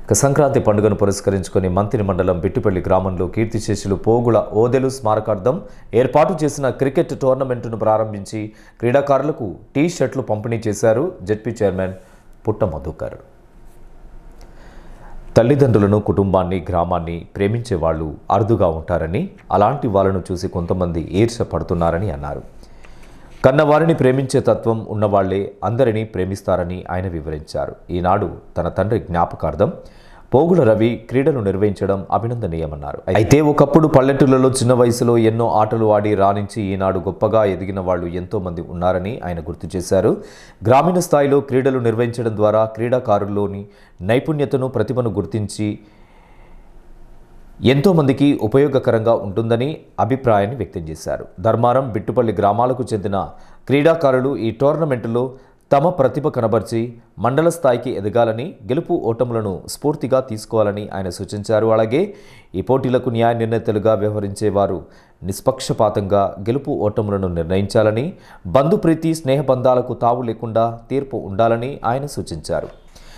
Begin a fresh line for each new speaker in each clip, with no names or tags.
ఇక సంక్రాంతి పండుగను పురస్కరించుకొని మంత్రి మండలం బిట్టుపల్లి గ్రామంలో కీర్తిశేషులు పోగుల ఓదెలు స్మారకార్థం ఏర్పాటు చేసిన క్రికెట్ టోర్నమెంటును ప్రారంభించి క్రీడాకారులకు టీ షర్ట్లు పంపిణీ చేశారు జెడ్పీ చైర్మన్ పుట్ట మధుకర్ తల్లిదండ్రులను కుటుంబాన్ని గ్రామాన్ని ప్రేమించే వాళ్ళు అరుదుగా ఉంటారని అలాంటి వాళ్ళను చూసి కొంతమంది ఈర్ష పడుతున్నారని అన్నారు కన్నవారిని ప్రేమించే తత్వం ఉన్నవాళ్లే అందరినీ ప్రేమిస్తారని ఆయన వివరించారు ఈనాడు తన తండ్రి జ్ఞాపకార్థం పోగుల రవి క్రీడలు నిర్వహించడం అభినందనీయమన్నారు అయితే ఒకప్పుడు పల్లెటూళ్ళలో చిన్న వయసులో ఎన్నో ఆటలు ఆడి రాణించి ఈనాడు గొప్పగా ఎదిగిన వాళ్ళు ఎంతో మంది ఉన్నారని ఆయన గుర్తు చేశారు గ్రామీణ స్థాయిలో క్రీడలు నిర్వహించడం ద్వారా క్రీడాకారుల్లోని నైపుణ్యతను ప్రతిభను గుర్తించి ఎంతో మందికి ఉపయోగకరంగా ఉంటుందని అభిప్రాయాన్ని వ్యక్తం చేశారు ధర్మారం బిట్టుపల్లి గ్రామాలకు చెందిన క్రీడాకారులు ఈ టోర్నమెంటులో తమ ప్రతిభ కనబర్చి మండల స్థాయికి ఎదగాలని గెలుపు ఓటములను స్ఫూర్తిగా తీసుకోవాలని ఆయన సూచించారు అలాగే ఈ పోటీలకు న్యాయ నిర్ణేతలుగా వ్యవహరించే వారు నిష్పక్షపాతంగా గెలుపు ఓటములను నిర్ణయించాలని బంధుప్రీతి స్నేహబంధాలకు తావు లేకుండా తీర్పు ఉండాలని ఆయన సూచించారు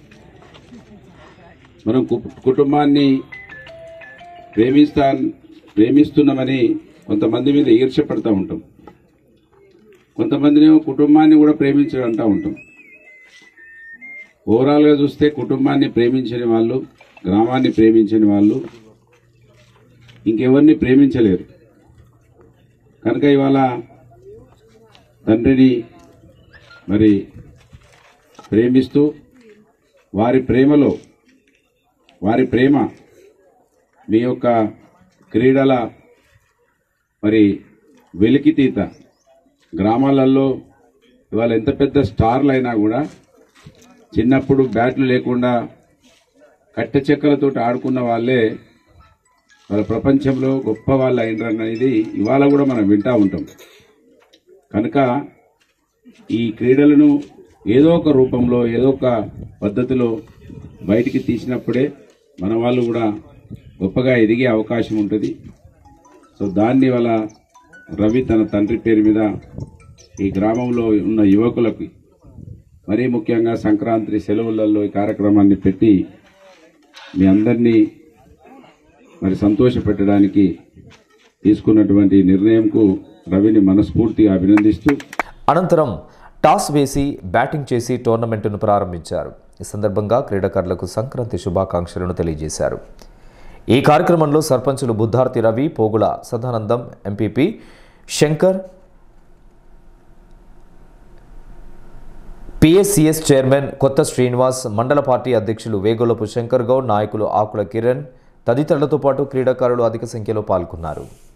మనం కు- కుటుంబాన్ని ప్రేమిస్తా ప్రేమిస్తున్నామని కొంతమంది మీద ఈర్ష్య పడుతూ ఉంటాం కొంతమందినేమో కుటుంబాన్ని కూడా ప్రేమించడం అంటూ ఉంటాం ఓవరాల్గా చూస్తే కుటుంబాన్ని ప్రేమించని వాళ్ళు గ్రామాన్ని ప్రేమించని వాళ్ళు ఇంకెవరిని ప్రేమించలేరు కనుక ఇవాళ తండ్రిని మరి ప్రేమిస్తూ వారి ప్రేమలో వారి ప్రేమ మీ యొక్క క్రీడల మరి వెలికితీత గ్రామాలలో ఇవాళ ఎంత పెద్ద స్టార్లు అయినా కూడా చిన్నప్పుడు బ్యాట్లు లేకుండా కట్టె చెక్కలతో ఆడుకున్న వాళ్ళే వాళ్ళ ప్రపంచంలో గొప్ప వాళ్ళు అయినరు అనేది ఇవాళ కూడా మనం వింటా ఉంటాం కనుక ఈ క్రీడలను ఏదో ఒక రూపంలో ఏదో ఒక పద్ధతిలో బయటికి తీసినప్పుడే మన వాళ్ళు కూడా గొప్పగా ఎదిగే అవకాశం ఉంటుంది సో దాన్ని వాళ్ళ రవి తన తండ్రి పేరు మీద ఈ గ్రామంలో ఉన్న యువకులకి మరీ ముఖ్యంగా సంక్రాంతి సెలవులలో ఈ కార్యక్రమాన్ని పెట్టి మీ అందరినీ మరి సంతోషపెట్టడానికి తీసుకున్నటువంటి నిర్ణయంకు రవిని మనస్ఫూర్తిగా అభినందిస్తూ
అనంతరం టాస్ వేసి బ్యాటింగ్ చేసి టోర్నమెంటును ప్రారంభించారు ఈ సందర్భంగా క్రీడాకారులకు సంక్రాంతి శుభాకాంక్షలను తెలియజేశారు ఈ కార్యక్రమంలో సర్పంచులు Buddharthi Ravi Pogula Sadanandam MPP Shankar PSCS chairman Kotha Srinivas మండల పార్టీ అధ్యక్షులు వేగోలపు శంకర్ గౌడ్ నాయకులు ఆకుల కిరణ్ తదితరులతో పాటు క్రీడాకారులు అధిక సంఖ్యలో పాల్గొన్నారు